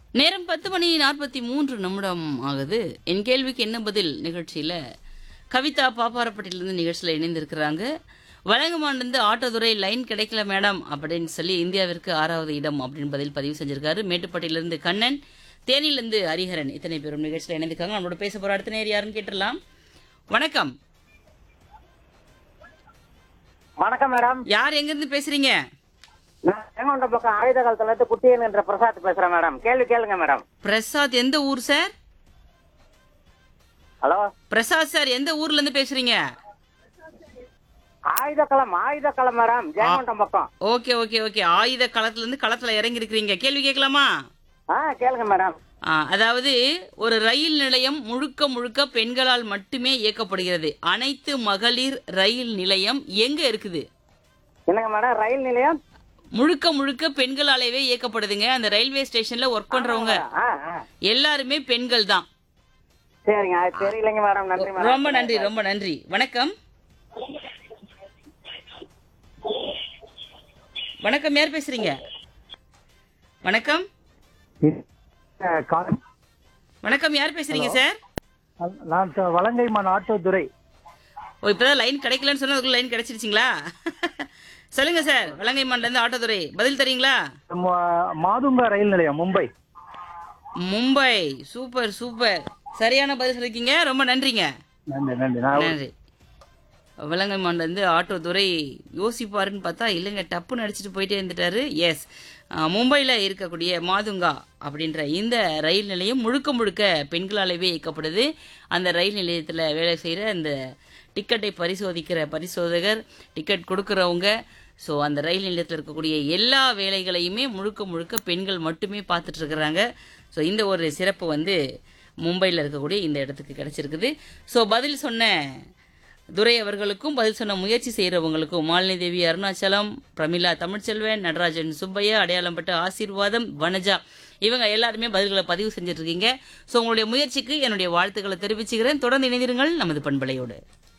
நேரம் பத்து மணி நாற்பத்தி மூன்று நிமிடம் ஆகுது என் கேள்விக்கு என்ன பதில் நிகழ்ச்சியில கவிதா பாப்பாரப்பட்டியிலிருந்து நிகழ்ச்சியில் இணைந்திருக்கிறாங்க வழங்கமாண்டிருந்து ஆட்டோதுறை லைன் கிடைக்கல மேடம் அப்படின்னு சொல்லி இந்தியாவிற்கு ஆறாவது இடம் அப்படின்னு பதில் பதிவு செஞ்சிருக்காரு மேட்டுப்பட்டியிலிருந்து கண்ணன் தேனியிலிருந்து ஹரிஹரன் இத்தனை பேரும் நிகழ்ச்சியில் இணைந்திருக்காங்க நம்மளோட பேச போற அடுத்த நேர் யாருன்னு கேட்டுடலாம் வணக்கம் வணக்கம் மேடம் யார் எங்கிருந்து பேசுறீங்க நான் செங்கோண்ட பக்கம் ஆயுத காலத்துல இருந்து குட்டியன் என்ற பிரசாத் பேசுறேன் மேடம் கேள்வி கேளுங்க மேடம் பிரசாத் எந்த ஊர் சார் ஹலோ பிரசாத் சார் எந்த ஊர்ல இருந்து பேசுறீங்க ஆயுத களம் ஆயுத களம் மேடம் ஜெயங்கொண்டம் பக்கம் ஓகே ஓகே ஓகே ஆயுத களத்துல இருந்து களத்துல இறங்கி இருக்கிறீங்க கேள்வி கேட்கலாமா ஆ கேளுங்க மேடம் ஆ, அதாவது ஒரு ரயில் நிலையம் முழுக்க முழுக்க பெண்களால் மட்டுமே இயக்கப்படுகிறது அனைத்து மகளிர் ரயில் நிலையம் எங்க இருக்குது என்னங்க மேடம் ரயில் நிலையம் முழுக்க முழுக்க பெண்களாலேயே இயக்கப்படுதுங்க அந்த ரயில்வே ஸ்டேஷன்ல ஒர்க் பண்றவங்க ஆ, ஆ. எல்லாருமே பெண்கள் தான் சரிங்க அது தெரியலைங்க மேடம் நன்றி மேடம் ரொம்ப நன்றி ரொம்ப நன்றி வணக்கம் வணக்கம் யார் பேசுறீங்க வணக்கம் வணக்கம் யார் பேசுறீங்க சார் நான் ச- வலங்கைமான் ஆட்டோ துரை ஓ இப்பதான் லைன் கிடைக்கலன்னு சொன்னா அதுக்குள்ள லைன் கிடைச்சிருச்சுங்களா சொல்லுங்க சார் வலங்கைமான்ல இருந்து ஆட்டோதுறை பதில் தரீங்களா ம- மாதுங்கா ரயில் நிலையம் மும்பை மும்பை சூப்பர் சூப்பர் சரியான பதில் சொல்லிருக்கீங்க ரொம்ப நன்றிங்க நன்றி நன்றி நான் நன்றி விலங்கம்மான்ல இருந்து ஆட்டோ துறை யோசிப்பாருன்னு பார்த்தா இல்லைங்க டப்புன்னு அடிச்சுட்டு போயிட்டே இருந்துட்டாரு எஸ் மும்பையில் இருக்கக்கூடிய மாதுங்கா அப்படின்ற இந்த ரயில் நிலையம் முழுக்க முழுக்க பெண்களாலவே இயக்கப்படுது அந்த ரயில் நிலையத்தில் வேலை செய்கிற அந்த டிக்கெட்டை பரிசோதிக்கிற பரிசோதகர் டிக்கெட் கொடுக்குறவங்க ஸோ அந்த ரயில் நிலையத்தில் இருக்கக்கூடிய எல்லா வேலைகளையுமே முழுக்க முழுக்க பெண்கள் மட்டுமே பார்த்துட்டு இருக்கிறாங்க ஸோ இந்த ஒரு சிறப்பு வந்து மும்பையில் இருக்கக்கூடிய இந்த இடத்துக்கு கிடைச்சிருக்குது ஸோ பதில் சொன்ன துரை அவர்களுக்கும் பதில் சொன்ன முயற்சி செய்கிறவங்களுக்கும் மாலினி தேவி அருணாச்சலம் பிரமிளா தமிழ்ச்செல்வன் நடராஜன் சுப்பையா அடையாளம்பட்ட ஆசீர்வாதம் வனஜா இவங்க எல்லாருமே பதில்களை பதிவு செஞ்சுட்டு இருக்கீங்க ஸோ உங்களுடைய முயற்சிக்கு என்னுடைய வாழ்த்துக்களை தெரிவிச்சுக்கிறேன் தொடர்ந்து இணைந்திருங்கள் நமது பண்பலையோடு